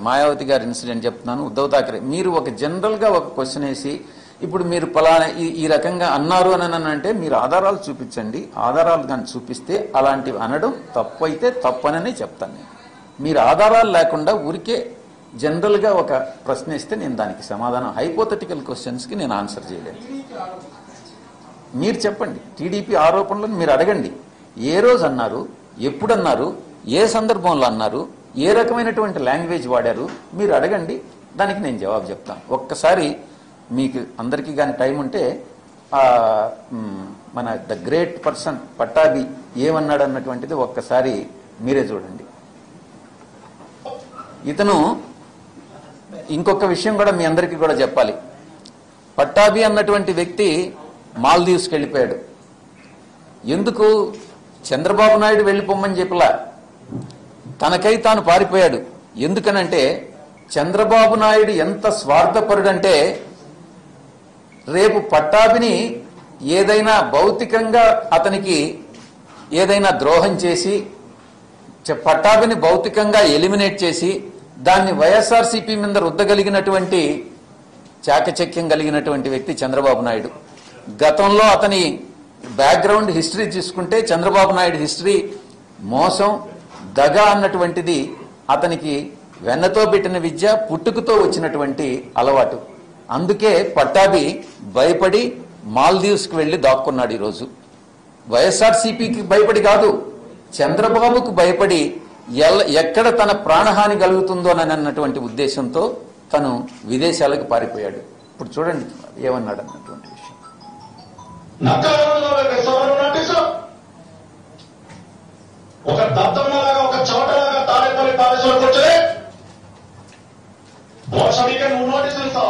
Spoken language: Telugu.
మాయావతి గారి ఇన్సిడెంట్ చెప్తున్నాను ఉద్ధవ్ ఠాకరే మీరు ఒక జనరల్గా ఒక క్వశ్చన్ వేసి ఇప్పుడు మీరు పలానా ఈ ఈ రకంగా అన్నారు అని అని అంటే మీరు ఆధారాలు చూపించండి ఆధారాలు కానీ చూపిస్తే అలాంటివి అనడం తప్పు అయితే తప్పననే చెప్తాను నేను మీరు ఆధారాలు లేకుండా ఊరికే జనరల్గా ఒక ప్రశ్న ఇస్తే నేను దానికి సమాధానం హైపోథెటికల్ క్వశ్చన్స్కి నేను ఆన్సర్ చేయలేను మీరు చెప్పండి టీడీపీ ఆరోపణలను మీరు అడగండి ఏ రోజు అన్నారు ఎప్పుడు అన్నారు ఏ సందర్భంలో అన్నారు ఏ రకమైనటువంటి లాంగ్వేజ్ వాడారు మీరు అడగండి దానికి నేను జవాబు చెప్తాను ఒక్కసారి మీకు అందరికీ కానీ టైం ఉంటే ఆ, మ్, మన ద గ్రేట్ పర్సన్ పట్టాభి ఏమన్నాడు అన్నటువంటిది ఒక్కసారి మీరే చూడండి ఇతను ఇంకొక విషయం కూడా మీ అందరికీ కూడా చెప్పాలి పట్టాభి అన్నటువంటి వ్యక్తి మాల్దీవ్స్కి వెళ్ళిపోయాడు ఎందుకు చంద్రబాబు నాయుడు వెళ్ళిపోమ్మని చెప్పలా తనకై తాను పారిపోయాడు ఎందుకనంటే చంద్రబాబు నాయుడు ఎంత స్వార్థపరుడంటే రేపు పట్టాభిని ఏదైనా భౌతికంగా అతనికి ఏదైనా ద్రోహం చేసి చ- పట్టాభిని భౌతికంగా ఎలిమినేట్ చేసి దాన్ని వైఎస్ఆర్సీపీ మీద రుద్దగలిగినటువంటి చాకచక్యం కలిగినటువంటి వ్యక్తి చంద్రబాబు నాయుడు గతంలో అతని బ్యాక్గ్రౌండ్ హిస్టరీ తీసుకుంటే చంద్రబాబు నాయుడు హిస్టరీ మోసం దగ అన్నటువంటిది అతనికి వెన్నతో పెట్టిన విద్య పుట్టుకతో వచ్చినటువంటి అలవాటు అందుకే పట్టాభి భయపడి మాల్దీవ్స్కి వెళ్ళి దాక్కున్నాడు ఈరోజు వైఎస్ఆర్సీపీకి భయపడి కాదు చంద్రబాబుకు భయపడి ఎల్ల- ఎక్కడ తన ప్రాణహాని కలుగుతుందోనని అన్నటువంటి ఉద్దేశంతో తను విదేశాలకు పారిపోయాడు ఇప్పుడు చూడండి ఏమన్నాడు అన్నటువంటి విషయం నక్కలలో వెసవరు నటిసు ఒక దద్దమ్మలాగా ఒక చవటలాగా తాడేపల్లి ప్యాలెస్లో కూర్చొని మోసడిగా నువ్వు నోటీసులు ఇస్తావు